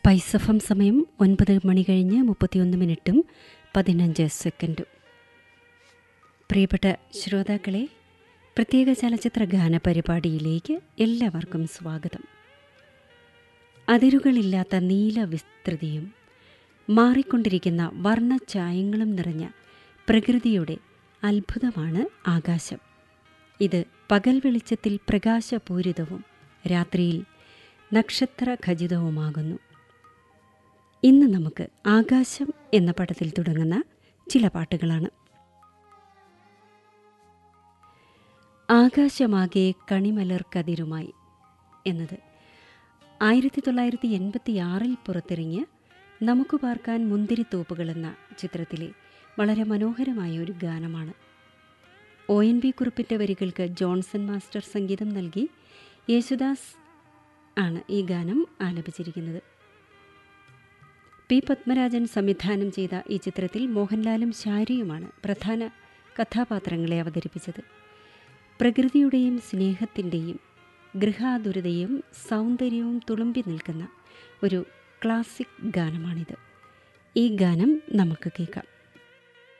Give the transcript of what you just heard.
പൈസഫം സമയം ഒൻപത് മണി കഴിഞ്ഞ് മുപ്പത്തിയൊന്ന് മിനിറ്റും പതിനഞ്ച് സെക്കൻഡും പ്രിയപ്പെട്ട ശ്രോതാക്കളെ പ്രത്യേക ചലച്ചിത്ര ഗാന പരിപാടിയിലേക്ക് എല്ലാവർക്കും സ്വാഗതം അതിരുകളില്ലാത്ത നീല വിസ്തൃതിയും മാറിക്കൊണ്ടിരിക്കുന്ന വർണ്ണഛായങ്ങളും നിറഞ്ഞ പ്രകൃതിയുടെ അത്ഭുതമാണ് ആകാശം ഇത് പകൽ വെളിച്ചത്തിൽ പ്രകാശപൂരിതവും രാത്രിയിൽ നക്ഷത്രഖചിതവുമാകുന്നു ഇന്ന് നമുക്ക് ആകാശം എന്ന പടത്തിൽ തുടങ്ങുന്ന ചില പാട്ടുകളാണ് ആകാശമാകെ കണിമലർക്കതിരുമായി എന്നത് ആയിരത്തി തൊള്ളായിരത്തി എൺപത്തി ആറിൽ പുറത്തിറങ്ങിയ നമുക്ക് പാർക്കാൻ മുന്തിരിത്തോപ്പുകൾ എന്ന ചിത്രത്തിലെ വളരെ മനോഹരമായ ഒരു ഗാനമാണ് ഒ എൻ വി കുറിപ്പിൻ്റെ വരികൾക്ക് ജോൺസൺ മാസ്റ്റർ സംഗീതം നൽകി യേശുദാസ് ആണ് ഈ ഗാനം ആലപിച്ചിരിക്കുന്നത് പി പത്മരാജൻ സംവിധാനം ചെയ്ത ഈ ചിത്രത്തിൽ മോഹൻലാലും ശാരിയുമാണ് പ്രധാന കഥാപാത്രങ്ങളെ അവതരിപ്പിച്ചത് പ്രകൃതിയുടെയും സ്നേഹത്തിൻ്റെയും ഗൃഹാതുരതയും സൗന്ദര്യവും തുളുമ്പി നിൽക്കുന്ന ഒരു ക്ലാസിക് ഗാനമാണിത് ഈ ഗാനം നമുക്ക് കേൾക്കാം